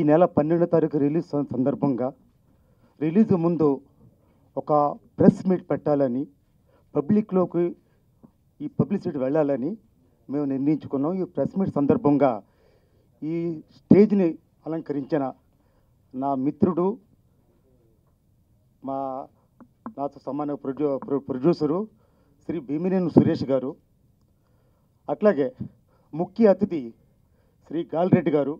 నెల పన్నెండో తారీఖు రిలీజ్ సం- సందర్భంగా రిలీజ్ ముందు ఒక ప్రెస్ మీట్ పెట్టాలని పబ్లిక్లోకి ఈ పబ్లిసిటీ వెళ్ళాలని మేము నిర్ణయించుకున్నాం ఈ ప్రెస్ మీట్ సందర్భంగా ఈ స్టేజ్ని అలంకరించిన నా మిత్రుడు మా నాతో సమాన ప్రొడ్యూ ప్రొ- ప్రొడ్యూసరు శ్రీ భీమినేని సురేష్ గారు అట్లాగే ముఖ్య అతిథి శ్రీ గాలిరెడ్డి గారు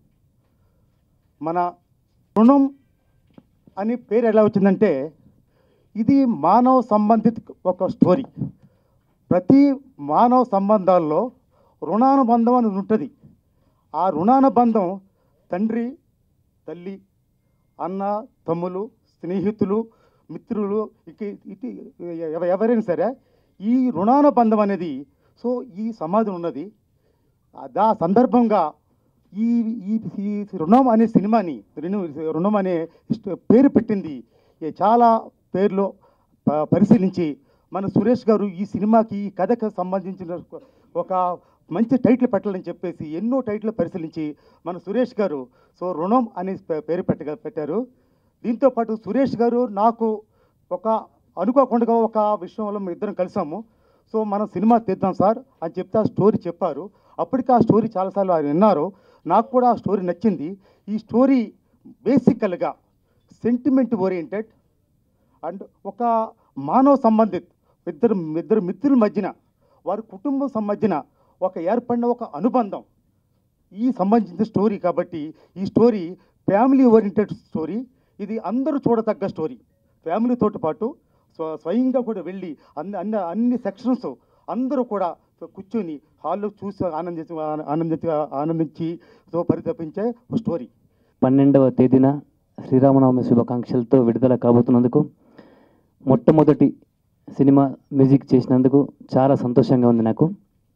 మన రుణం అని పేరు ఎలా వచ్చిందంటే ఇది మానవ సంబంధిత ఒక స్టోరీ ప్రతి మానవ సంబంధాల్లో రుణానుబంధం అని ఉంటుంది ఆ రుణానుబంధం తండ్రి తల్లి అన్న తమ్ములు స్నేహితులు మిత్రులు ఇక ఇటు ఎవ- ఎవరైనా సరే ఈ రుణానుబంధం అనేది సో ఈ సమాజం ఉన్నది ఆ సందర్భంగా ఈ ఈ ఈ రుణం అనే సినిమాని రుణం రుణం అనే ఇష్ట- పేరు పెట్టింది ఏ చాలా పేర్లు ప- పరిశీలించి మన సురేష్ గారు ఈ సినిమాకి ఈ కథకు సంబంధించిన ఒక మంచి టైటిల్ పెట్టాలని చెప్పేసి ఎన్నో టైటిల్ పరిశీలించి మన సురేష్ గారు సో రుణం అనే పే- పేరు పెట్ట పెట్టారు దీంతో పాటు సురేష్ గారు నాకు ఒక అనుకోకుండా ఒక విషయంలో మేము ఇద్దరం కలిసాము సో మనం సినిమా తీద్దాం సార్ అని చెప్తే ఆ స్టోరీ చెప్పారు అప్పటికి ఆ స్టోరీ చాలాసార్లు ఆయన విన్నారు నాకు కూడా ఆ స్టోరీ నచ్చింది ఈ స్టోరీ బేసికల్గా సెంటిమెంట్ ఓరియంటెడ్ అండ్ ఒక మానవ సంబంధిత ఇద్దరు ఇద్దరు మిత్రుల మధ్యన వారి కుటుంబం సంబంధించిన ఒక ఏర్పడిన ఒక అనుబంధం ఈ సంబంధించిన స్టోరీ కాబట్టి ఈ స్టోరీ ఫ్యామిలీ ఓరియంటెడ్ స్టోరీ ఇది అందరూ చూడతగ్గ స్టోరీ ఫ్యామిలీతో పాటు స్వ- స్వయంగా కూడా వెళ్ళి అన్ని అన్ని అన్ని సెక్షన్స్ అందరూ కూడా కూర్చొని హాల్లో చూసి ఆనందించి ఆనందించి ఆనందించి సో పరితపించే ఒక స్టోరీ పన్నెండవ తేదీన శ్రీరామనవమి శుభాకాంక్షలతో విడుదల కాబోతున్నందుకు మొట్టమొదటి సినిమా మ్యూజిక్ చేసినందుకు చాలా సంతోషంగా ఉంది నాకు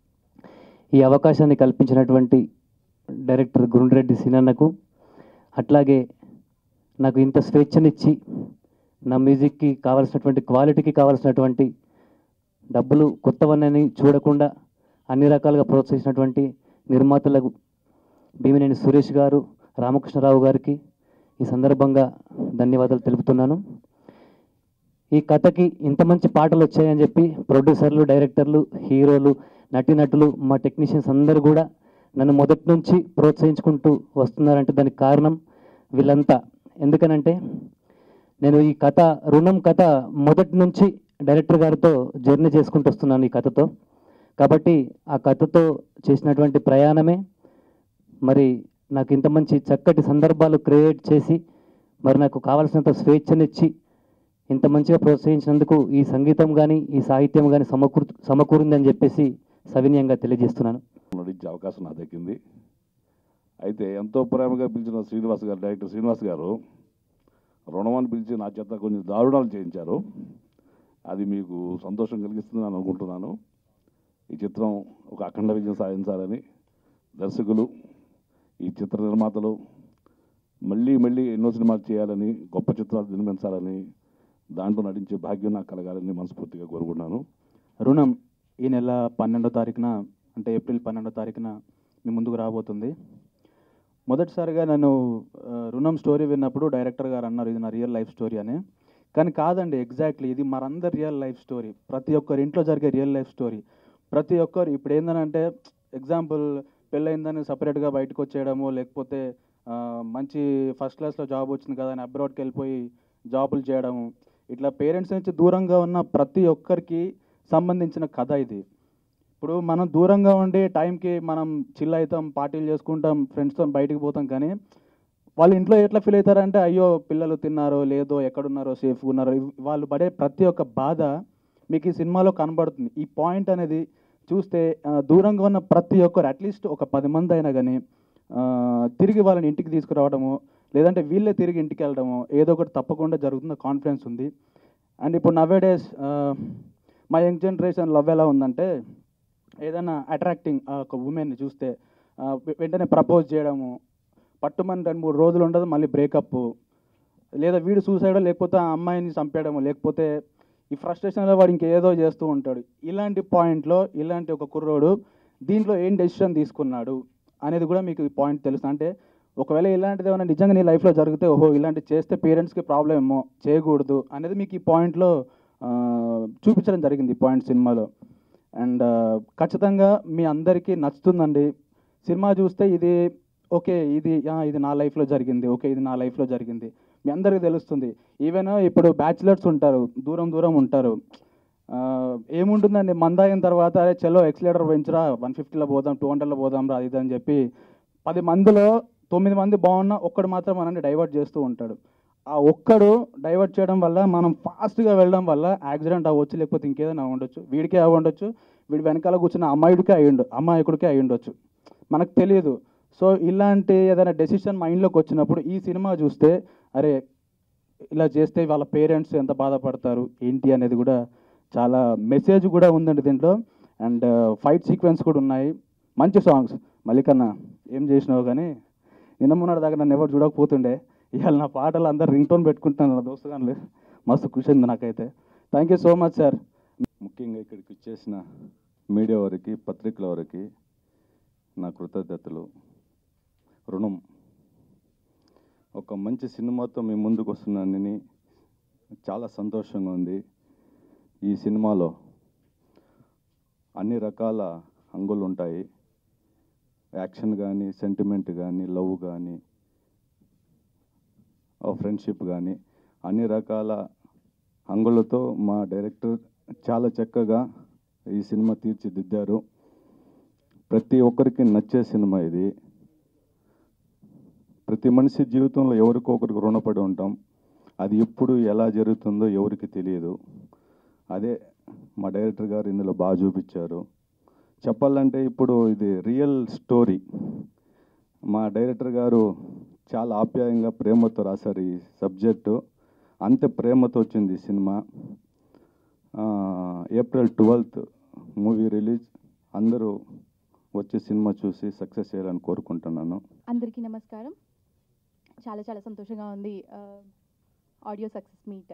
ఈ అవకాశాన్ని కల్పించినటువంటి డైరెక్టర్ గురుండ్రెడ్డి సినన్నకు అట్లాగే నాకు ఇంత స్వేచ్ఛనిచ్చి నా మ్యూజిక్కి కావాల్సినటువంటి క్వాలిటీకి కావాల్సినటువంటి డబ్బులు కొత్తవన్నీ చూడకుండా అన్ని రకాలుగా ప్రోత్సహించినటువంటి నిర్మాతలకు భీమినేని సురేష్ గారు రామకృష్ణరావు గారికి ఈ సందర్భంగా ధన్యవాదాలు తెలుపుతున్నాను ఈ కథకి ఇంత మంచి పాటలు వచ్చాయని చెప్పి ప్రొడ్యూసర్లు డైరెక్టర్లు హీరోలు నటీనటులు మా టెక్నీషియన్స్ అందరూ కూడా నన్ను మొదటి నుంచి ప్రోత్సహించుకుంటూ వస్తున్నారంటే దానికి కారణం వీళ్ళంతా ఎందుకనంటే నేను ఈ కథ రుణం కథ మొదటి నుంచి డైరెక్టర్ గారితో జర్నీ చేసుకుంటూ వస్తున్నాను ఈ కథతో కాబట్టి ఆ కథతో చేసినటువంటి ప్రయాణమే మరి నాకు ఇంత మంచి చక్కటి సందర్భాలు క్రియేట్ చేసి మరి నాకు కావలసినంత స్వేచ్ఛనిచ్చి ఇంత మంచిగా ప్రోత్సహించినందుకు ఈ సంగీతం కానీ ఈ సాహిత్యం కానీ సమకూర్ సమకూరిందని చెప్పేసి సవినయంగా తెలియజేస్తున్నాను నటించే అవకాశం నాకు దక్కింది అయితే ఎంతో ప్రేమగా పిలిచిన శ్రీనివాస్ గారు డైరెక్టర్ శ్రీనివాస్ గారు రుణం అని పిలిచి నా చేత కొన్ని దారుణాలు చేయించారు అది మీకు సంతోషం కలిగిస్తుందని అనుకుంటున్నాను ఈ చిత్రం ఒక అఖండ విజయం సాధించాలని దర్శకులు ఈ చిత్ర నిర్మాతలు మళ్ళీ మళ్ళీ ఎన్నో సినిమాలు చేయాలని గొప్ప చిత్రాలు నిర్మించాలని దాంట్లో నటించే భాగ్యం నాకు కలగాలని మనస్ఫూర్తిగా కోరుకుంటున్నాను రుణం ఈ నెల పన్నెండో తారీఖున అంటే ఏప్రిల్ పన్నెండో తారీఖున మీ ముందుకు రాబోతుంది మొదటిసారిగా నేను ఆ, రుణం స్టోరీ విన్నప్పుడు డైరెక్టర్ గారు అన్నారు ఇది నా రియల్ లైఫ్ స్టోరీ అని కానీ కాదండి ఎగ్జాక్ట్లీ ఇది మనందరి రియల్ లైఫ్ స్టోరీ ప్రతి ఒక్కరి ఇంట్లో జరిగే రియల్ లైఫ్ స్టోరీ ప్రతి ఒక్కరు ఇప్పుడు ఏంటంటే ఎగ్జాంపుల్ పెళ్ళయిందని సపరేట్గా బయటకు వచ్చేయడము లేకపోతే ఆ, మంచి ఫస్ట్ క్లాస్లో జాబ్ వచ్చింది కదా అని అబ్రాడ్కి వెళ్ళిపోయి జాబులు చేయడము ఇట్లా పేరెంట్స్ నుంచి దూరంగా ఉన్న ప్రతి ఒక్కరికి సంబంధించిన కథ ఇది ఇప్పుడు మనం దూరంగా ఉండి టైంకి మనం చిల్ అవుతాం పార్టీలు చేసుకుంటాం ఫ్రెండ్స్తో బయటికి పోతాం కానీ వాళ్ళ ఇంట్లో ఎట్లా ఫీల్ అవుతారంటే అయ్యో పిల్లలు తిన్నారో లేదో ఎక్కడున్నారో సేఫ్గా ఉన్నారో ఇవ్- వాళ్ళు పడే ప్రతి ఒక్క బాధ మీకు ఈ సినిమాలో కనబడుతుంది ఈ పాయింట్ అనేది చూస్తే ఆ, దూరంగా ఉన్న ప్రతి ఒక్కరు అట్లీస్ట్ ఒక పది మంది అయినా కానీ ఆ, తిరిగి వాళ్ళని ఇంటికి తీసుకురావడము లేదంటే వీళ్ళే తిరిగి ఇంటికి వెళ్ళడము ఏదో ఒకటి తప్పకుండా జరుగుతున్న కాన్ఫిడెన్స్ ఉంది అండ్ ఇప్పుడు నవే డేస్ మా యంగ్ జనరేషన్ లవ్ ఎలా ఉందంటే ఏదైనా అట్రాక్టింగ్ ఒక ఉమెన్ని చూస్తే ఆ, వె- వెంటనే ప్రపోజ్ చేయడము పట్టుమని రెండు మూడు రోజులు ఉండదు మళ్ళీ బ్రేకప్ లేదా వీడు సూసైడ్ లేకపోతే ఆ అమ్మాయిని చంపేయడము లేకపోతే ఈ ఫ్రస్ట్రేషన్లో వాడు ఇంకేదో చేస్తూ ఉంటాడు ఇలాంటి పాయింట్లో ఇలాంటి ఒక కుర్రోడు దీంట్లో ఏం డెసిషన్ తీసుకున్నాడు అనేది కూడా మీకు ఈ పాయింట్ తెలుసు అంటే ఒకవేళ ఇలాంటిది ఏమైనా నిజంగా నీ లైఫ్లో జరిగితే ఓహో ఇలాంటి చేస్తే పేరెంట్స్కి ప్రాబ్లం ఏమో చేయకూడదు అనేది మీకు ఈ పాయింట్లో చూపించడం జరిగింది ఈ పాయింట్ సినిమాలో అండ్ ఖచ్చితంగా మీ అందరికీ నచ్చుతుందండి సినిమా చూస్తే ఇది ఓకే ఇది ఆ, ఇది నా లైఫ్లో జరిగింది ఓకే ఇది నా లైఫ్లో జరిగింది మీ అందరికీ తెలుస్తుంది ఈవెన్ ఇప్పుడు బ్యాచిలర్స్ ఉంటారు దూరం దూరం ఉంటారు ఆ, ఏముంటుందండి మంద అయిన తర్వాత అరే చలో ఎక్సలేటర్ పెంచురా వన్ ఫిఫ్టీలో పోదాం టూ హండ్రెడ్లో పోదాం రా ఇది అని చెప్పి పది మందిలో తొమ్మిది మంది బాగున్నా ఒక్కడు మాత్రం మనల్ని డైవర్ట్ చేస్తూ ఉంటాడు ఆ ఒక్కడు డైవర్ట్ చేయడం వల్ల మనం ఫాస్ట్గా వెళ్ళడం వల్ల యాక్సిడెంట్ అవ్వచ్చు లేకపోతే ఇంకేదైనా ఉండొచ్చు వీడికే అవి ఉండొచ్చు వీడి వెనకాల కూర్చున్న అమ్మాయిడికే అయి ఉండు అమ్మాయికుడికే అయి ఉండొచ్చు మనకు తెలియదు సో ఇలాంటి ఏదైనా డెసిషన్ మైండ్లోకి వచ్చినప్పుడు ఈ సినిమా చూస్తే అరే ఇలా చేస్తే వాళ్ళ పేరెంట్స్ ఎంత బాధపడతారు ఏంటి అనేది కూడా చాలా మెసేజ్ కూడా ఉందండి దీంట్లో అండ్ ఫైట్ సీక్వెన్స్ కూడా ఉన్నాయి మంచి సాంగ్స్ మల్లికన్న ఏం చేసినావు కానీ నిన్న మొన్నటి దాకా నన్ను ఎవరు చూడకపోతుండే ఇవాళ నా పాటలు అందరు రింగ్ టోన్ పెట్టుకుంటున్నాను నా దోస్తుగానులు మస్తు ఖుషి ఉంది నాకైతే thank you so much sir ముఖ్యంగా ఇక్కడికి వచ్చేసిన మీడియా వారికి పత్రికల వారికి నా కృతజ్ఞతలు రుణం ఒక మంచి సినిమాతో మీ ముందుకు వస్తున్నానని చాలా సంతోషంగా ఉంది ఈ సినిమాలో అన్ని రకాల అంగులు ఉంటాయి యాక్షన్ కానీ సెంటిమెంట్ కానీ లవ్ కానీ ఫ్రెండ్షిప్ కానీ అన్ని రకాల అంగులతో మా డైరెక్టర్ చాలా చక్కగా ఈ సినిమా తీర్చిదిద్దారు ప్రతి ఒక్కరికి నచ్చే సినిమా ఇది ప్రతి మనిషి జీవితంలో ఎవరికో ఒకరికి రుణపడి ఉంటాం అది ఎప్పుడు ఎలా జరుగుతుందో ఎవరికి తెలియదు అదే మా డైరెక్టర్ గారు ఇందులో బాగా చూపించారు చెప్పాలంటే ఇప్పుడు ఇది రియల్ స్టోరీ మా డైరెక్టర్ గారు చాలా ఆప్యాయంగా ప్రేమతో రాశారు ఈ సబ్జెక్టు అంతే ప్రేమతో వచ్చింది ఈ సినిమా ఆ, ఏప్రిల్ ట్వెల్త్ మూవీ రిలీజ్ అందరూ వచ్చి సినిమా చూసి సక్సెస్ చేయాలని కోరుకుంటున్నాను అందరికీ నమస్కారం చాలా చాలా సంతోషంగా ఉంది audio success meet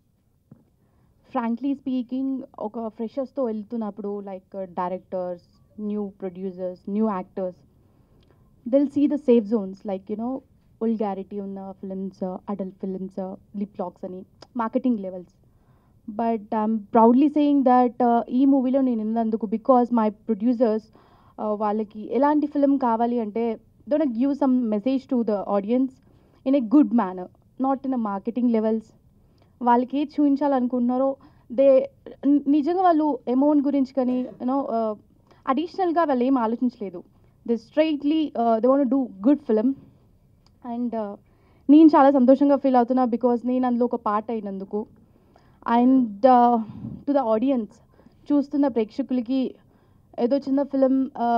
frankly speaking ఒక ఫ్రెషర్స్తో వెళ్తున్నప్పుడు like directors new producers new actors they'll see the safe zones like you know vulgarity ఉన్న films adult films lip locks అని marketing levels but I'm proudly saying that ఈ మూవీలో నేను ఉన్నందుకు because my producers వాళ్ళకి ఎలాంటి ఫిల్మ్ కావాలి అంటే don't give some message to the audience in a good manner not in a marketing levels వాళ్ళకి ఏది చూపించాలనుకుంటున్నారో దే నిజంగా వాళ్ళు అమౌంట్ గురించి కానీ యూనో అడిషనల్గా వాళ్ళు ఏం ఆలోచించలేదు they straightly they want do good film and నేను చాలా సంతోషంగా ఫీల్ అవుతున్నా బికాస్ నేను అందులో ఒక పార్ట్ అయినందుకు అండ్ టు ద ఆడియన్స్ చూస్తున్న ప్రేక్షకులకి ఏదో చిన్న ఫిలిం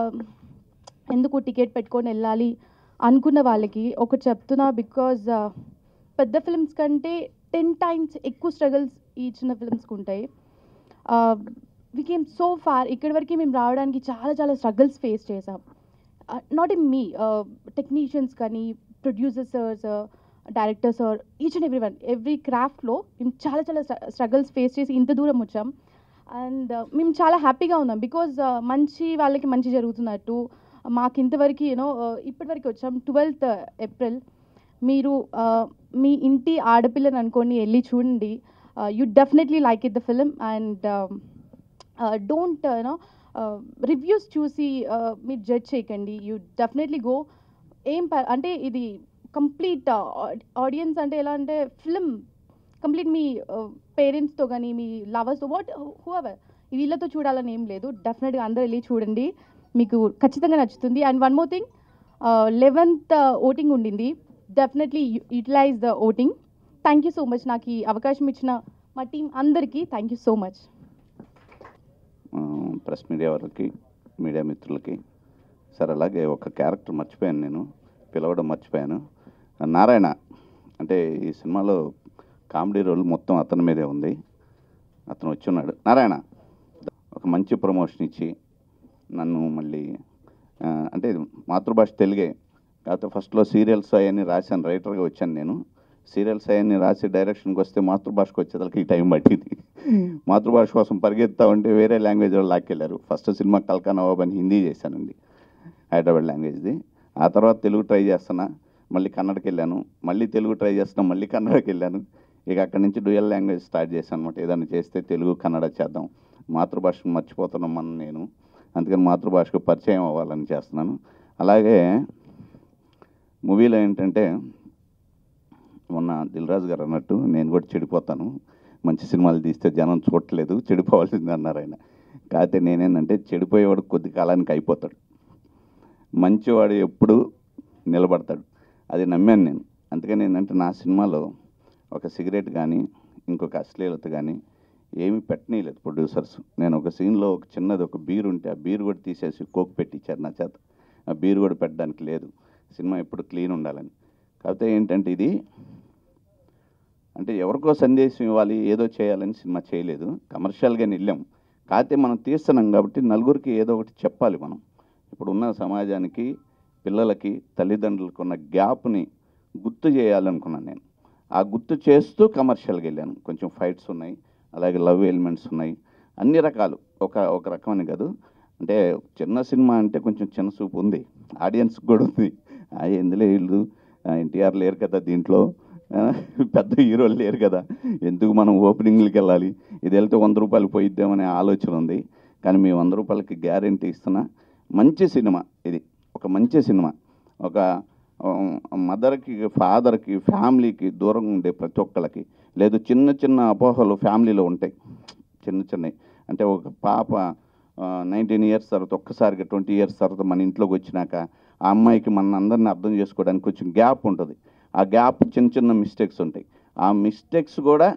ఎందుకు టికెట్ పెట్టుకొని వెళ్ళాలి అనుకున్న వాళ్ళకి ఒకటి చెప్తున్నా బికాజ్ పెద్ద ఫిల్మ్స్ కంటే టెన్ టైమ్స్ ఎక్కువ స్ట్రగుల్స్ ఈ చిన్న ఫిల్మ్స్కి ఉంటాయి వి కేమ్ సో ఫార్ ఇక్కడి వరకు మేము రావడానికి చాలా చాలా స్ట్రగుల్స్ ఫేస్ చేసాం నాట్ ఇన్ మీ టెక్నీషియన్స్ కానీ producer sirs director sir each and every one every క్రాఫ్ట్లో మేము చాలా చాలా స్ట్రగుల్స్ ఫేస్ చేసి ఇంత దూరం వచ్చాం అండ్ మేము చాలా హ్యాపీగా ఉన్నాం బికాజ్ మంచి వాళ్ళకి మంచి జరుగుతున్నట్టు మాకు ఇంతవరకు యూనో ఇప్పటివరకు వచ్చాం ట్వెల్త్ ఏప్రిల్ మీరు uh, మీ ఇంటి ఆడపిల్లని అనుకొని వెళ్ళి చూడండి you definitely like it the film and don't you know reviews చూసి uh, మీరు జడ్జ్ చేయకండి యూ డెఫినెట్లీ గో ఏం ప- అంటే ఇది కంప్లీట్ ఆడియన్స్ అంటే ఎలా అంటే ఫిలిం కంప్లీట్ మీ పేరెంట్స్తో కానీ మీ లవర్స్తో వాట్ హూఎవర్ వీళ్ళతో చూడాలని ఏం లేదు డెఫినెట్గా అందరూ వెళ్ళి చూడండి మీకు ఖచ్చితంగా నచ్చుతుంది and one more thing eleventh voting ఉండింది definitely utilise the voting thank you so much నాకు ఈ అవకాశం ఇచ్చిన మా టీం అందరికీ thank you so much press media వాళ్ళకి మీడియా మిత్రులకి సార్ అలాగే ఒక క్యారెక్టర్ మర్చిపోయాను నేను పిలవడం మర్చిపోయాను నారాయణ అంటే ఈ సినిమాలో కామెడీ రోల్ మొత్తం అతని మీదే ఉంది అతను వచ్చి ఉన్నాడు నారాయణ ఒక మంచి ప్రమోషన్ ఇచ్చి నన్ను మళ్ళీ ఆ, అంటే మాతృభాష తెలుగే కాకపోతే ఫస్ట్లో సీరియల్స్ అవన్నీ రాశాను రైటర్గా వచ్చాను నేను సీరియల్స్ అవన్నీ రాసి డైరెక్షన్కి వస్తే మాతృభాషకు వచ్చేదానికి ఈ టైం పట్టింది మాతృభాష కోసం పరిగెత్తా ఉంటే వేరే లాంగ్వేజ్ వాళ్ళు లాక్కెళ్ళారు ఫస్ట్ సినిమా కల్కా నవాబ్ అని హిందీ చేశానండి హైదరాబాద్ లాంగ్వేజ్ది ఆ తర్వాత తెలుగు ట్రై చేస్తున్నా మళ్ళీ కన్నడకి వెళ్ళాను మళ్ళీ తెలుగు ట్రై చేస్తున్నాం మళ్ళీ కన్నడకి వెళ్ళాను ఇక అక్కడి నుంచి డ్యూయల్ లాంగ్వేజ్ స్టార్ట్ చేశాను అనమాట ఏదైనా చేస్తే తెలుగు కన్నడ చేద్దాం మాతృభాషను మర్చిపోతున్నాం మనం నేను అందుకని మాతృభాషకు పరిచయం అవ్వాలని చేస్తున్నాను అలాగే మూవీలో ఏంటంటే మొన్న దిల్రాజు గారు అన్నట్టు నేను కూడా చెడిపోతాను మంచి సినిమాలు తీస్తే జనం చూడట్లేదు చెడిపోవాల్సింది అన్నారు ఆయన కాకపోతే నేనేంటంటే చెడిపోయేవాడు కొద్ది కాలానికి అయిపోతాడు మంచివాడు ఎప్పుడు నిలబడతాడు అది నమ్మాను నేను అందుకని ఏంటంటే నా సినిమాలో ఒక సిగరెట్ కానీ ఇంకొక అశ్లీలత కానీ ఏమీ పెట్టనీయలేదు ప్రొడ్యూసర్స్ నేను ఒక సీన్లో ఒక చిన్నది ఒక బీర్ ఉంటే ఆ బీర్ కూడా తీసేసి కోక్ పెట్టించారు నా చేత ఆ బీర్ కూడా పెట్టడానికి లేదు సినిమా ఎప్పుడు క్లీన్ ఉండాలని కాకపోతే ఏంటంటే ఇది అంటే ఎవరికో సందేశం ఇవ్వాలి ఏదో చేయాలని సినిమా చేయలేదు కమర్షియల్గా వెళ్ళాం కాకపోతే మనం తీస్తున్నాం కాబట్టి నలుగురికి ఏదో ఒకటి చెప్పాలి మనం ఇప్పుడు ఉన్న సమాజానికి పిల్లలకి తల్లిదండ్రులకు ఉన్న గ్యాప్ని గుర్తు చేయాలనుకున్నాను నేను ఆ గుర్తు చేస్తూ కమర్షియల్గా వెళ్ళాను కొంచెం ఫైట్స్ ఉన్నాయి అలాగే లవ్ ఎలిమెంట్స్ ఉన్నాయి అన్ని రకాలు ఒక ఒక రకమని కాదు అంటే చిన్న సినిమా అంటే కొంచెం చిన్న చూపు ఉంది ఆడియన్స్ కూడా ఉంది ఆ, ఎందులో వీళ్ళు ఎన్టీఆర్ లేరు కదా దీంట్లో ఆ, పెద్ద హీరోలు లేరు కదా ఎందుకు మనం ఓపెనింగ్లకి వెళ్ళాలి ఇది వెళ్తే వంద రూపాయలు పోయిద్దామనే ఆలోచన ఉంది కానీ మీ వంద రూపాయలకి గ్యారంటీ ఇస్తున్నా మంచి సినిమా ఇది ఒక మంచి సినిమా ఒక మదర్కి ఫాదర్కి ఫ్యామిలీకి దూరంగా ఉండే ప్రతి ఒక్కళ్ళకి లేదు చిన్న చిన్న అపోహలు ఫ్యామిలీలో ఉంటాయి చిన్న చిన్నవి అంటే ఒక పాప నైన్టీన్ ఇయర్స్ తర్వాత ఒక్కసారిగా ట్వంటీ ఇయర్స్ తర్వాత మన ఇంట్లోకి వచ్చినాక ఆ అమ్మాయికి మన అందరిని అర్థం చేసుకోవడానికి కొంచెం గ్యాప్ ఉంటుంది ఆ గ్యాప్ చిన్న చిన్న మిస్టేక్స్ ఉంటాయి ఆ మిస్టేక్స్ కూడా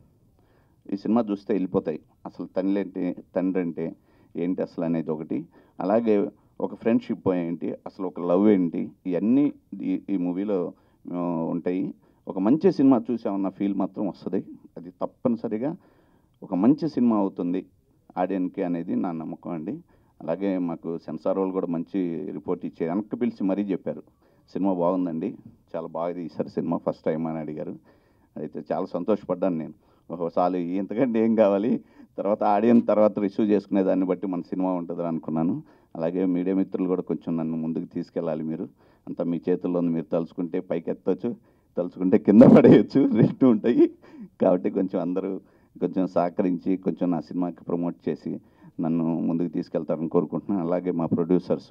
ఈ సినిమా చూస్తే వెళ్ళిపోతాయి అసలు తండ్రి ఏంటి తండ్రి అంటే ఏంటి అసలు అనేది ఒకటి అలాగే ఒక ఫ్రెండ్షిప్ ఏంటి అసలు ఒక లవ్ ఏంటి ఇవన్నీ ఈ ఈ మూవీలో ఆ, ఉంటాయి ఒక మంచి సినిమా చూసామన్న ఫీల్ మాత్రం వస్తుంది అది తప్పనిసరిగా ఒక మంచి సినిమా అవుతుంది ఆడియన్కి అనేది నా నమ్మకం అండి అలాగే మాకు సెన్సార్ వాళ్ళు కూడా మంచి రిపోర్ట్ ఇచ్చే వెనక్కి పిలిచి మరీ చెప్పారు సినిమా బాగుందండి చాలా బాగా తీశారు సినిమా ఫస్ట్ టైం అని అడిగారు అయితే చాలా సంతోషపడ్డాను నేను ఒకసారి ఇంతకంటే ఏం కావాలి తర్వాత ఆడియన్స్ తర్వాత రిసీవ్ చేసుకునే దాన్ని బట్టి మన సినిమా ఉంటుంది అనుకున్నాను అలాగే మీడియా మిత్రులు కూడా కొంచెం నన్ను ముందుకు తీసుకెళ్ళాలి మీరు అంతా మీ చేతుల్లో ఉంది మీరు తలుచుకుంటే పైకి ఎత్తవచ్చు తలుచుకుంటే కింద పడేయచ్చు రెండు ఉంటాయి కాబట్టి కొంచెం అందరూ కొంచెం సహకరించి కొంచెం నా సినిమాకి ప్రమోట్ చేసి నన్ను ముందుకు తీసుకెళ్తారని కోరుకుంటున్నాను అలాగే మా ప్రొడ్యూసర్స్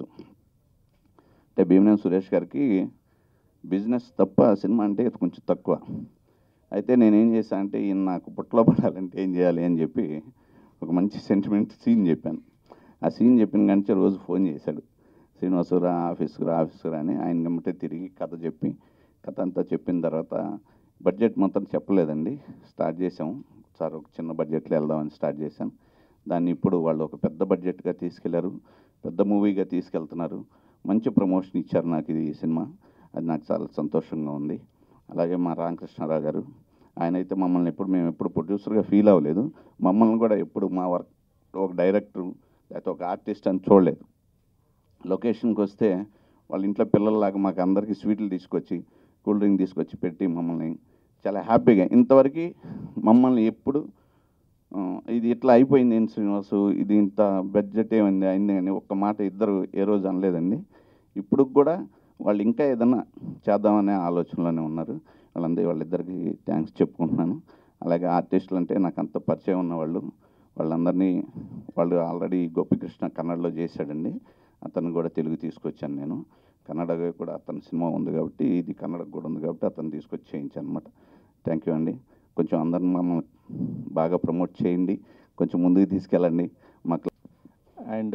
అంటే భీమనేని సురేష్ గారికి బిజినెస్ తప్ప సినిమా అంటే కొంచెం తక్కువ అయితే నేనేం చేశాను అంటే ఈయన నాకు పుట్టలో పడాలంటే ఏం చేయాలి అని చెప్పి ఒక మంచి సెంటిమెంట్ సీన్ చెప్పాను ఆ సీన్ చెప్పిన కానీ రోజు ఫోన్ చేశాడు శ్రీనివాసరా ఆఫీస్కి రా ఆఫీస్కి రా అని ఆయన గమ్మటే తిరిగి కథ చెప్పి కథ అంతా చెప్పిన తర్వాత బడ్జెట్ మొత్తం చెప్పలేదండి స్టార్ట్ చేసాం సార్ ఒక చిన్న బడ్జెట్లో వెళ్దామని స్టార్ట్ చేశాం దాన్ని ఇప్పుడు వాళ్ళు ఒక పెద్ద బడ్జెట్గా తీసుకెళ్లారు పెద్ద మూవీగా తీసుకెళ్తున్నారు మంచి ప్రమోషన్ ఇచ్చారు నాకు ఇది ఈ సినిమా అది నాకు చాలా సంతోషంగా ఉంది అలాగే మా రామకృష్ణారావు గారు ఆయన అయితే మమ్మల్ని ఎప్పుడు మేము ఎప్పుడు ప్రొడ్యూసర్గా ఫీల్ అవ్వలేదు మమ్మల్ని కూడా ఎప్పుడు మా వర్క్ ఒక డైరెక్టర్ లేకపోతే ఒక ఆర్టిస్ట్ అని చూడలేదు లొకేషన్కి వస్తే వాళ్ళ ఇంట్లో పిల్లల్లాగా మాకు అందరికీ స్వీట్లు తీసుకొచ్చి కూల్ డ్రింక్ తీసుకొచ్చి పెట్టి మమ్మల్ని చాలా హ్యాపీగా ఇంతవరకు మమ్మల్ని ఎప్పుడు ఆ, ఇది ఇట్లా అయిపోయింది ఏంటి శ్రీనివాసు ఇది ఇంత బడ్జెట్ ఏమైంది అయింది అని ఒక్క మాట ఇద్దరు ఏ రోజు అనలేదండి ఇప్పుడు కూడా వాళ్ళు ఇంకా ఏదన్నా చేద్దామనే ఆలోచనలోనే ఉన్నారు వాళ్ళందరూ వాళ్ళిద్దరికి థ్యాంక్స్ చెప్పుకుంటున్నాను అలాగే ఆర్టిస్టులు అంటే నాకు అంత పరిచయం ఉన్నవాళ్ళు వాళ్ళందరినీ వాళ్ళు ఆల్రెడీ గోపికృష్ణ కన్నడలో చేశాడండి అతను కూడా తెలుగు తీసుకొచ్చాను నేను కన్నడగా కూడా అతని సినిమా ఉంది కాబట్టి ఇది కన్నడకు కూడా ఉంది కాబట్టి అతను తీసుకొచ్చి చేయించాను అనమాట థ్యాంక్ యూ అండి కొంచెం అందరిని మమ్మల్ని బాగా ప్రమోట్ చేయండి కొంచెం ముందుకు తీసుకెళ్ళండి మాకు అండ్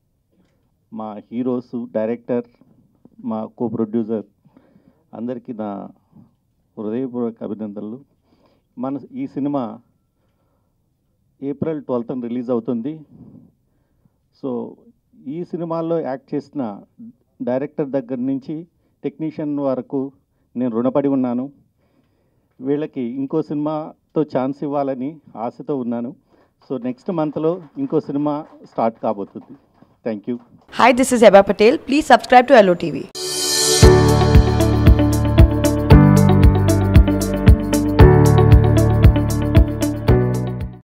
మా హీరోస్ డైరెక్టర్ మా కో ప్రొడ్యూసర్ అందరికీ నా హృదయపూర్వక అభినందనలు మన ఈ సినిమా ఏప్రిల్ ట్వెల్త్ రిలీజ్ అవుతుంది సో ఈ సినిమాల్లో యాక్ట్ చేసిన డైరెక్టర్ దగ్గర నుంచి టెక్నీషియన్ వరకు నేను రుణపడి ఉన్నాను వీళ్ళకి ఇంకో సినిమాతో ఛాన్స్ ఇవ్వాలని ఆశతో ఉన్నాను సో నెక్స్ట్ మంత్లో ఇంకో సినిమా స్టార్ట్ కాబోతుంది thank you Hi, this is Eba Patel. Please subscribe to LOTV.